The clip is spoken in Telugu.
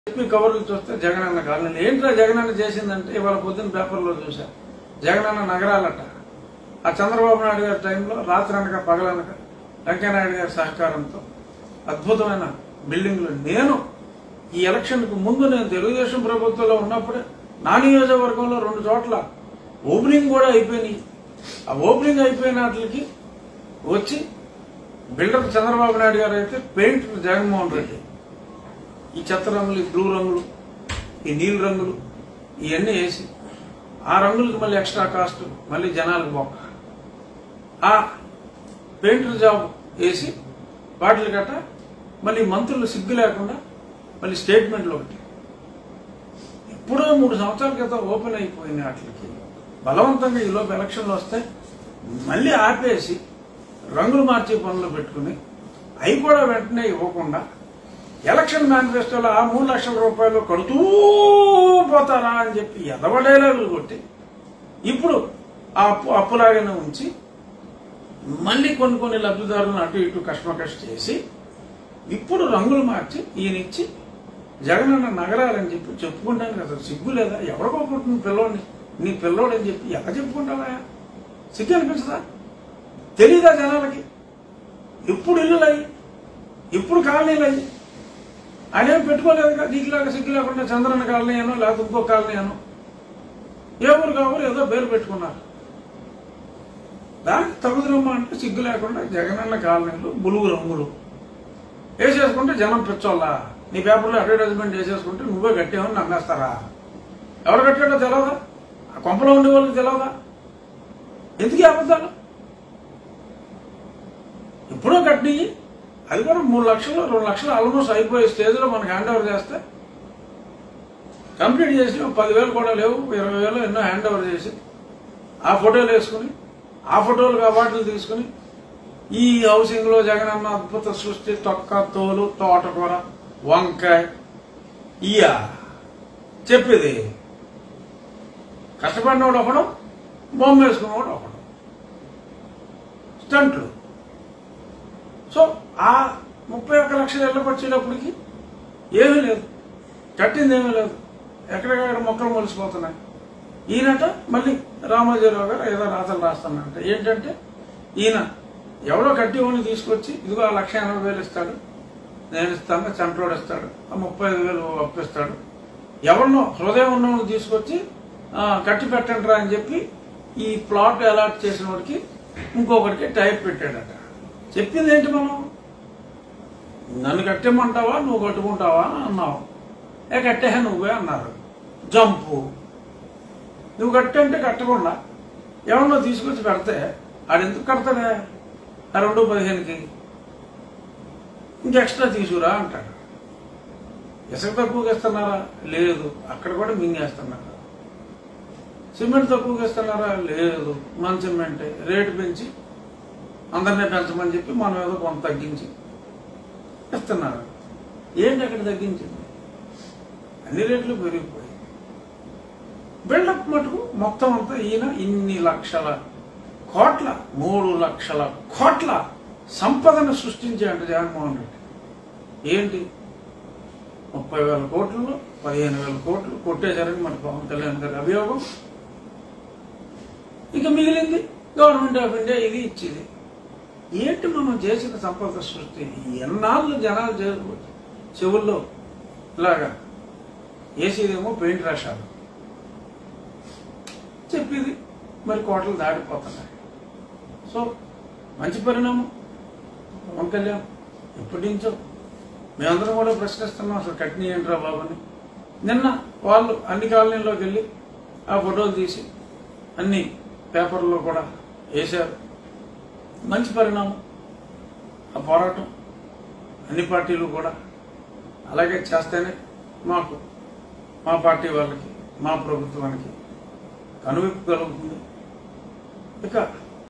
చెప్పి కవర్లు చూస్తే జగనన్న కాలనీ ఏంట్రా జగనన్న చేసిందంటే ఇవాళ పొద్దున్న పేపర్లో చూసా జగనన్న నగరాలట ఆ చంద్రబాబు నాయుడు గారి టైంలో రాత్రి అనక పగలనక వెంకయ్యనాయుడు గారి సహకారంతో అద్భుతమైన బిల్డింగ్లు నేను ఈ ఎలక్షన్ కు ముందు నేను తెలుగుదేశం ప్రభుత్వంలో ఉన్నప్పుడే నా నియోజకవర్గంలో రెండు చోట్ల ఓపెనింగ్ కూడా అయిపోయినాయి ఆ ఓపెనింగ్ అయిపోయిన వాటికి వచ్చి బిల్డర్ చంద్రబాబు నాయుడు గారు అయితే పెయింట్ జగన్మోహన్ రెడ్డి ఈ చెత్త రంగులు ఈ బ్లూ రంగులు ఈ నీలి రంగులు ఇవన్నీ వేసి ఆ రంగులకి మళ్ళీ ఎక్స్ట్రా కాస్ట్ మళ్ళీ జనాలకు బొక్క ఆ పెయింటర్ జాబ్ వేసి వాటిని గట్ట మళ్ళీ మంత్రులు సిగ్గు లేకుండా మళ్ళీ స్టేట్మెంట్లు ఒకటి ఇప్పుడో మూడు సంవత్సరాల క్రితం ఓపెన్ అయిపోయిన వాటికి బలవంతంగా ఈలోపు ఎలక్షన్లు వస్తే మళ్ళీ ఆపేసి రంగులు మార్చే పనులు పెట్టుకుని అవి కూడా వెంటనే ఇవ్వకుండా ఎలక్షన్ మేనిఫెస్టోలో ఆ మూడు లక్షల రూపాయలు కడుతూ పోతారా అని చెప్పి ఎదవడేలాగులు కొట్టి ఇప్పుడు ఆ అప్పు అప్పులాగానే ఉంచి మళ్ళీ కొన్ని కొన్ని లబ్ధిదారులను అటు ఇటు కష్టమకష్ట చేసి ఇప్పుడు రంగులు మార్చి ఈయన ఇచ్చి జగనన్న నగరాలని చెప్పి చెప్పుకుంటాను కదా సిగ్గు లేదా ఎవరికోకుంటుంది పిల్లోడిని నీ పిల్లోడు అని చెప్పి ఎలా చెప్పుకుంటావా సిగ్గు అనిపించదా తెలీదా జనాలకి ఇప్పుడు ఇల్లులు అయ్యి ఇప్పుడు కాలనీలు అయ్యి ఆయన ఏం పెట్టుకోలేదు కదా నీకులాగా సిగ్గు లేకుండా చంద్రన్న కాలనీ అనో లేకపోతే ఇంకో కాలనీ అనో ఏ ఊరు కావాలి ఏదో పేరు పెట్టుకున్నారు దానికి తగుదరమ్మ అంటే సిగ్గు లేకుండా జగనన్న కాలనీలు బులుగు రంగులు వేసేసుకుంటే జనం పిచ్చోళ్ళ నీ పేపర్లో అడ్వర్టైజ్మెంట్ చేసేసుకుంటే నువ్వే కట్టేవని నమ్మేస్తారా ఎవరు కట్టాడో తెలవదా ఆ కొంపలో ఉండే వాళ్ళకి తెలవదా ఎందుకు ఈ అబద్ధాలు ఎప్పుడో కట్టినవి అది కూడా మూడు లక్షలు రెండు లక్షలు ఆల్మోస్ట్ అయిపోయే స్టేజ్లో మనకి హ్యాండ్ ఓవర్ చేస్తే కంప్లీట్ చేసి ఒక పదివేలు కూడా లేవు ఇరవై వేలు ఎన్నో హ్యాండ్ ఓవర్ చేసి ఆ ఫోటోలు వేసుకుని ఆ ఫోటోలు అవార్డులు తీసుకుని ఈ హౌసింగ్ లో జగనన్న అద్భుత సృష్టి తొక్క తోలు తోటకూర వంకాయ ఇయా చెప్పేది కష్టపడినోడు ఒకడు బొమ్మ వేసుకున్నవాడు ఒకడు స్టంట్లు సో ఆ ముప్పై ఒక్క లక్షల ఇళ్ళకి వచ్చేటప్పటికి ఏమీ లేదు కట్టింది ఏమీ లేదు ఎక్కడికక్కడ మొక్కలు మొలిసిపోతున్నాయి ఈయనట మళ్ళీ రామోజీరావు గారు ఏదో రాతలు రాస్తానంట ఏంటంటే ఈయన ఎవడో కట్టి వాడిని తీసుకొచ్చి ఇదిగో ఆ లక్ష ఎనభై వేలు ఇస్తాడు నేను ఇస్తాను చంట్రోడు ఇస్తాడు ఆ ముప్పై ఐదు వేలు అప్పిస్తాడు ఎవరినో హృదయం ఉన్నవాడిని తీసుకొచ్చి ఆ, కట్టి పెట్టండి రా అని చెప్పి ఈ ప్లాట్ అలాట్ చేసిన వాడికి ఇంకొకటికి టైప్ పెట్టాడట చెప్పింది ఏంటి మనం నన్ను కట్టేమంటావా నువ్వు కట్టుకుంటావా అని అన్నావు ఏ కట్టే నువ్వే అన్నారు జంపు నువ్వు కట్టంటే కట్టకుండా ఎవరినో తీసుకొచ్చి పెడితే ఆడెందుకు కడతాడే ఆ రెండు పదిహేనుకి ఇంక ఎక్స్ట్రా తీసుకురా అంటాడు ఇసుక తక్కువగా ఇస్తున్నారా లేదు అక్కడ కూడా మింగేస్తున్నారు సిమెంట్ తక్కువగా ఇస్తున్నారా లేదు మన సిమెంటే రేటు పెంచి అందరినీ పెంచమని చెప్పి మనం ఏదో కొంత తగ్గించి ఇస్తున్నారు ఏంటి అక్కడ తగ్గించింది అన్ని రేట్లు పెరిగిపోయి బిల్డప్ మటుకు మొత్తం అంతా ఈయన ఇన్ని లక్షల కోట్ల మూడు లక్షల కోట్ల సంపదను సృష్టించాడు జగన్మోహన్ రెడ్డి ఏంటి ముప్పై వేల కోట్లలో పదిహేను వేల కోట్లు కొట్టేశారని మన పవన్ కళ్యాణ్ గారి అభియోగం ఇక మిగిలింది గవర్నమెంట్ ఆఫ్ ఇండియా ఇది ఇచ్చేది ఏంటి మనం చేసిన సంపద సృష్టి ఎన్నాళ్ళు జనాలు చే- చెవుల్లో ఇలాగా వేసేదేమో పెయింట్ రాశారు చెప్పేది మరి కోటలు దాటిపోతున్నాయి సో మంచి పరిణామం పవన్ కళ్యాణ్ ఎప్పటి నుంచో మేమందరం కూడా ప్రశ్నిస్తున్నాం అసలు కట్నీ ఏంట్రా బాబుని నిన్న వాళ్ళు అన్ని కాలనీల్లోకి వెళ్ళి ఆ ఫోటోలు తీసి అన్ని పేపర్లో కూడా వేశారు మంచి పరిణామం ఆ పోరాటం అన్ని పార్టీలు కూడా అలాగే చేస్తేనే మాకు మా పార్టీ వాళ్ళకి మా ప్రభుత్వానికి కనువిప్పు కలుగుతుంది ఇక